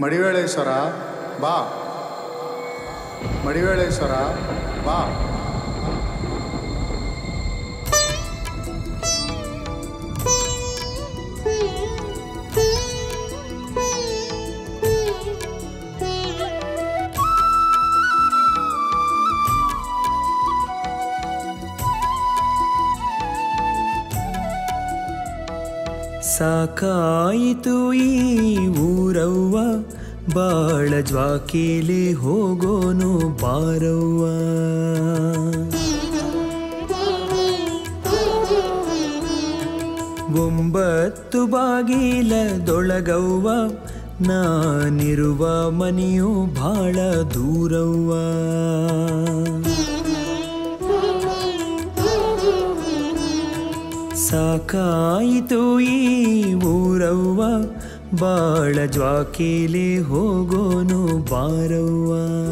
ಮಡಿವೇಳೇಶ್ವರ ಬಾ ಮಡಿವೇಳೇಶ್ವರ ಬಾ ಸಾಕಾಯಿತು ಈ ಊರವ್ವ ಬಾಳ ಜ್ವಾಕೇಲಿ ಹೋಗೋನು ಬಾರವ್ವ ಒಂಬತ್ತು ಬಾಗಿಲದೊಳಗವ್ವ ನಾನಿರುವ ಮನೆಯು ಬಾಳ ದೂರವ್ವ ಸಾಕಾಯಿತು ಈ ಊರವ್ವ ಬಾಳ ಜ್ವಾಕೇಲಿ ಹೋಗೋನು ಬಾರವ್ವ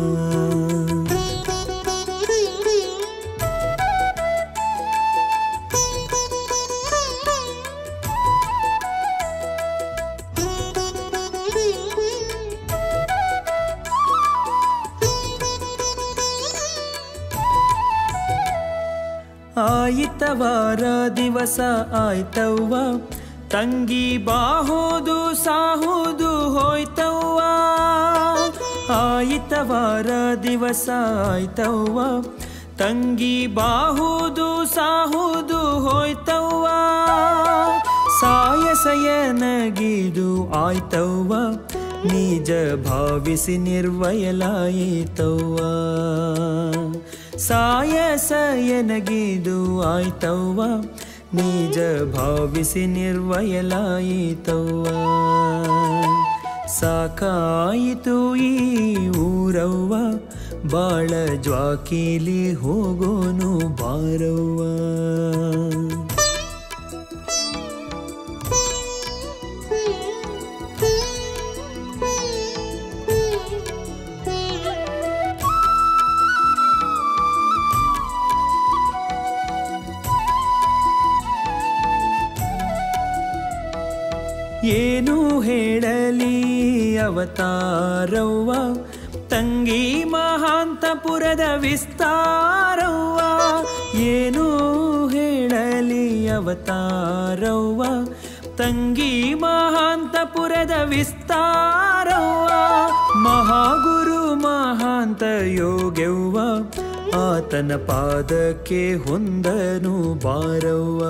ಆಯಿತವಾರ ದಿವಸ ಆಯ್ತವ್ವ ತಂಗಿ ಬಾಹೋದು ಸಾಹುದು ಹೋಯ್ತವ್ವ ಆಯಿತವಾರ ದಿವಸ ಆಯ್ತವ್ವ ತಂಗಿ ಬಾಹುದು ಸಾಹುದು ಹೋಯ್ತವ್ವ ಸಾಯಸಯನಗಿದು ಆಯ್ತವ್ವ ನಿಜ ಭಾವಿಸಿ ನಿರ್ವಯಲಾಯಿತವ್ವ ಸಾಯಸಯನಗಿದು ಆಯ್ತವ್ವ ನಿಜ ಭಾವಿಸಿ ನಿರ್ವಯಲಾಯಿತವ್ವ ಸಾಕಾಯಿತು ಈ ಊರವ್ವ ಬಾಳ ಜ್ವಾಕೇಲಿ ಹೋಗೋನು ಬಾರವ್ವ ಏನು ಹೇಳಲಿ ಅವತಾರವ್ವ ತಂಗಿ ಮಹಾಂತಪುರದ ವಿಸ್ತಾರವ್ವ ಏನು ಹೇಳಲಿ ಅವತಾರವ್ವ ತಂಗಿ ಮಹಾಂತಪುರದ ವಿಸ್ತಾರವ್ವ ಮಹಾಗುರು ಮಹಾಂತ ಯೋಗ್ಯವ್ವ ಆತನ ಪಾದಕ್ಕೆ ಹೊಂದನು ಬಾರವ್ವ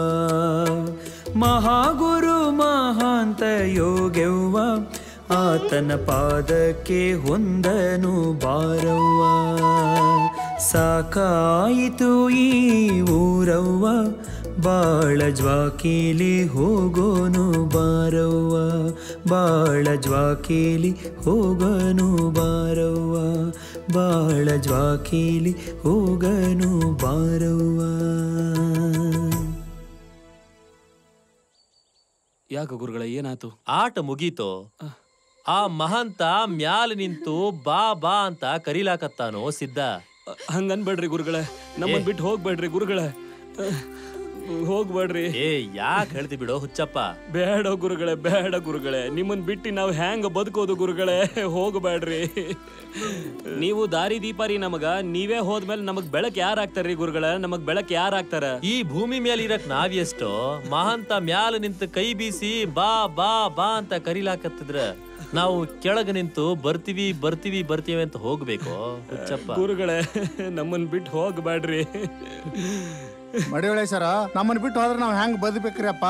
ಮಹಾಗುರು ಮಹಾಂತ ಯೋಗ್ಯವ್ವ ಆತನ ಪಾದಕ್ಕೆ ಹೊಂದನು ಬಾರವ್ವ ಸಾಕಾಯಿತು ಈ ಊರವ್ವ ಬಾಳ ಜ್ವಾಕೇಲಿ ಹೋಗೋನು ಬಾರವ್ವ ಬಾಳ ಜ್ವಾಕೇಲಿ ಹೋಗನು ಬಾರವ್ವ ಬಾಳ ಜ್ವಾಕೇಲಿ ಹೋಗನು ಬಾರವ್ವ ಯಾಕ ಗುರುಗಳ ಏನಾತು ಆಟ ಮುಗೀತು ಆ ಮಹಂತ ಮ್ಯಾಲ ನಿಂತು ಬಾ ಬಾ ಅಂತ ಕರೀಲಾಕತ್ತಾನೋ ಸಿದ್ಧ ಹಂಗನ್ಬೇಡ್ರಿ ಗುರುಗಳೇ ನಮ್ಮನ್ ಬಿಟ್ಟು ಹೋಗ್ಬೇಡ್ರಿ ಗುರುಗಳೇ ಅಹ್, ಹೋಗ್ಬೇಡ್ರಿ ಏ ಯಾಕೆ ಹೇಳ್ತಿ ಬಿಡೋ ಹುಚ್ಚಪ್ಪ ಬೇಡ ಗುರುಗಳೇ ಬೇಡ ಗುರುಗಳೇ ನಿಮ್ಮನ್ ಬಿಟ್ಟು ನಾವು ಹ್ಯಾಂಗ ಬದುಕೋದು ಗುರುಗಳೇ ಹೋಗ್ಬೇಡ್ರಿ ನೀವು ದಾರಿ ದೀಪ ರೀ ನಮಗ ನೀವೇ ಹೋದ್ಮೇಲೆ ನಮಗ್ ಬೆಳಕ್ ಯಾರ್ ಹಾಕ್ತಾರ್ರಿ ಗುರುಗಳ ನಮಗ್ ಬೆಳಕ್ ಯಾರ್ ಹಾಕ್ತಾರ ಈ ಭೂಮಿ ಮೇಲೆ ಇರಕ್ ನಾವೆಷ್ಟೋ ಮಹಂತ ಮ್ಯಾಲ ನಿಂತು ಕೈ ಬೀಸಿ ಬಾ ಬಾ ಬಾ ಅಂತ ಕರೀಲಾಕತ್ತಿದ್ರ ನಾವು ಕೆಳಗ ನಿಂತು ಬರ್ತೀವಿ ಬರ್ತೀವಿ ಬರ್ತೀವಿ ಅಂತ ಹೋಗ್ಬೇಕು ಹುಚ್ಚಪ್ಪ ಗುರುಗಳೇ ನಮ್ಮನ್ ಬಿಟ್ಟು ಹೋಗ್ಬೇಡ್ರಿ ಮಡಿವೇಳೇಶ್ವರ ನಮ್ಮನ್ನ ಬಿಟ್ಟು ಹೋದ್ರೆ ನಾವು ಹೆಂಗ್ ಬದುಕ್ಬೇಕ್ರಿ ಅಪ್ಪ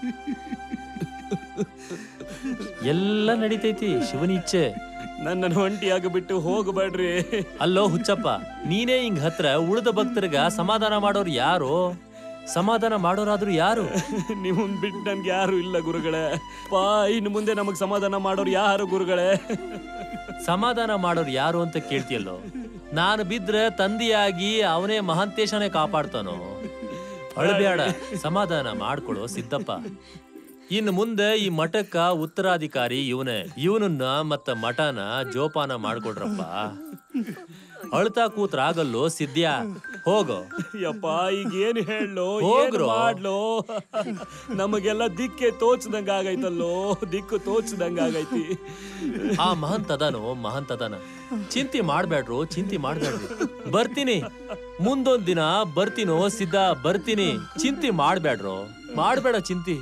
ಎಲ್ಲ ನಡಿತೈತಿ ಶಿವನ ಇಚ್ಛೆ ನನ್ನನ್ನು ಒಂಟಿಯಾಗಿ ಬಿಟ್ಟು ಹೋಗ್ಬೇಡ್ರಿ ಅಲ್ಲೋ ಹುಚ್ಚಪ್ಪ ನೀನೇ ಹಿಂಗ್ ಹತ್ರ ಉಳಿದ ಭಕ್ತರಿಗ ಸಮಾಧಾನ ಮಾಡೋರು ಯಾರು ಸಮಾಧಾನ ಮಾಡೋರಾದ್ರೂ ಯಾರು ನಿಮ್ಮನ್ ಬಿಟ್ಟು ನನ್ಗೆ ಯಾರು ಇಲ್ಲ ಗುರುಗಳೇ ಪಾ ಇನ್ನು ಮುಂದೆ ನಮಗ್ ಸಮಾಧಾನ ಮಾಡೋರು ಯಾರು ಗುರುಗಳೇ ಸಮಾಧಾನ ಮಾಡೋರು ಯಾರು ಅಂತ ಕೇಳ್ತಿಯಲ್ಲೋ ನಾನು ಬಿದ್ರೆ ತಂದೆಯಾಗಿ ಅವನೇ ಮಹಾಂತೇಶನೇ ಕಾಪಾಡ್ತಾನೋ ಅಳಬೇಡ ಸಮಾಧಾನ ಮಾಡ್ಕೊಳೋ ಸಿದ್ದಪ್ಪ ಇನ್ನು ಮುಂದೆ ಈ ಮಠಕ್ಕ ಉತ್ತರಾಧಿಕಾರಿ ಇವನೇ ಇವನನ್ನ ಮತ್ತ ಮಠನ ಜೋಪಾನ ಮಾಡ್ಕೊಡ್ರಪ್ಪ ಅಳ್ತಾ ಕೂತ್ರ ಆಗಲ್ಲೋ ಸಿದ್ಯ ಹೋಗೋ ಯಪ್ಪ ಈಗ ಏನ್ ಹೇಳೋ ಏನ್ ಹೋಗ್ರೋ. ಮಾಡ್ಲೋ ನಮಗೆಲ್ಲ ದಿಕ್ಕೆ ತೋಚ್ದಂಗ ಆಗೈತಲ್ಲೋ ದಿಕ್ಕು ತೋಚ್ದಂಗ ಆಗೈತಿ ಆ ಮಹಂತ್ ಅದಾನು ಮಹಂತ್ ಅದಾನ ಚಿಂತೆ ಮಾಡ್ಬೇಡ್ರು ಚಿಂತೆ ಮಾಡ್ಬೇಡ್ರಿ ಬರ್ತೀನಿ ಮುಂದೊಂದ್ ದಿನ ಬರ್ತೀನೋ ಸಿದ್ಧ ಬರ್ತೀನಿ ಚಿಂತೆ ಮಾಡ್ಬೇಡ್ರು ಮಾಡ್ಬೇಡ ಚಿಂತಿ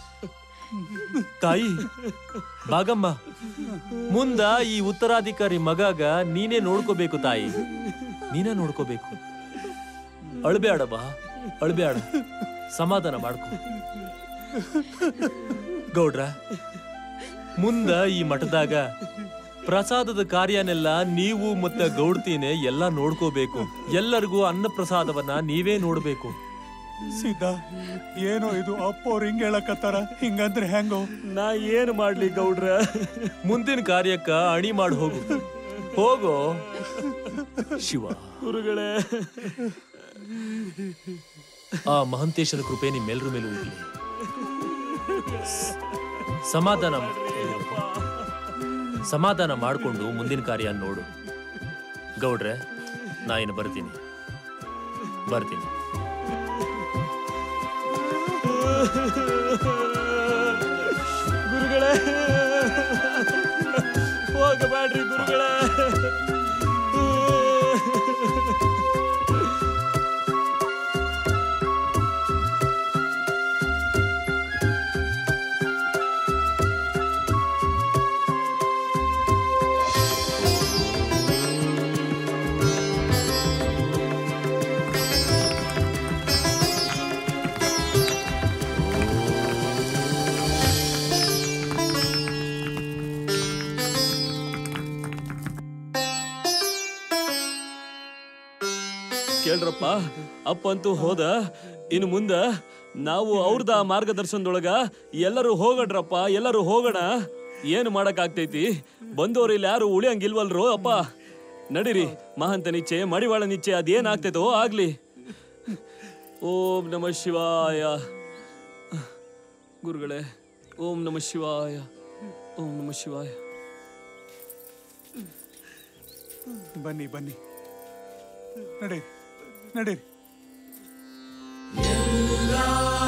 ತಾಯಿ ಭಾಗಮ್ಮ ಮುಂದ ಈ ಉತ್ತರಾಧಿಕಾರಿ ಮಗಾಗ ನೀನೇ ನೋಡ್ಕೋಬೇಕು ತಾಯಿ ನೀನೇ ನೋಡ್ಕೋಬೇಕು ಅಳ್ಬೇಡ ಬಾ ಅಳ್ಬೇಡ ಸಮಾಧಾನ ಮಾಡ್ಕೊ ಗೌಡ್ರ ಮುಂದ ಈ ಮಠದಾಗ ಪ್ರಸಾದದ ಕಾರ್ಯನೆಲ್ಲ ನೀವು ಮತ್ತೆ ಗೌಡ್ತಿನೇ ಎಲ್ಲ ನೋಡ್ಕೋಬೇಕು ಎಲ್ಲರಿಗೂ ಅನ್ನ ಪ್ರಸಾದವನ್ನ ನೀವೇ ನೋಡ್ಬೇಕು ಸಿದ್ಧ ಏನೋ ಇದು ಅಪ್ಪವ್ರು ಹಿಂಗ್ ಹೇಳಕತ್ತಾರ ಹಿಂಗಂದ್ರೆ ಹೆಂಗೋ ನಾ ಏನ್ ಮಾಡ್ಲಿ ಗೌಡ್ರ ಮುಂದಿನ ಕಾರ್ಯಕ್ಕ ಅಣಿ ಮಾಡಿ ಹೋಗು ಹೋಗೋ ಶಿವ ಗುರುಗಳೇ ಆ ಮಹಂತೇಶನ ಕೃಪೆ ನಿಮ್ಮೆಲ್ಲರ ಮೇಲೂ ಇರಲಿ ಸಮಾಧಾನ ಸಮಾಧಾನ ಮಾಡಿಕೊಂಡು ಮುಂದಿನ ಕಾರ್ಯ ನೋಡು ಗೌಡ್ರೆ ನಾ ಇನ್ನು ಬರ್ತೀನಿ ಬರ್ತೀನಿ ಗುರುಗಳೇ ಹೋಗಬೇಡ್ರಿ ಗುರುಗಳೇ ಕೇಳ್ರಪ್ಪ ಅಪ್ಪಂತೂ ಹೋದ ಇನ್ನು ಮುಂದ ನಾವು ಅವ್ರದ ಮಾರ್ಗದರ್ಶನದೊಳಗ ಎಲ್ಲರೂ ಹೋಗಡ್ರಪ್ಪ ಎಲ್ಲರೂ ಹೋಗೋಣ ಏನು ಮಾಡಕ್ ಆಗ್ತೈತಿ ಬಂದವ್ರು ಇಲ್ಲಿ ಯಾರು ಉಳಿಯಂಗಿಲ್ವಲ್ರೋ ಅಪ್ಪ ನಡೀರಿ ಮಹಂತ ನಿಚ್ಚೆ ಮಡಿವಾಳ ನಿಚ್ಚೆ ಅದೇನ್ ಆಗ್ತೈತೋ ಆಗ್ಲಿ ಓಂ ನಮ ಶಿವಾಯ ಗುರುಗಳೇ ಓಂ ನಮ ಶಿವಾಯ ಓಂ ನಮ ಶಿವಾಯ ಬನ್ನಿ ಬನ್ನಿ ನಡೀರಿ ನಡೀರಿ ಎಲ್ಲ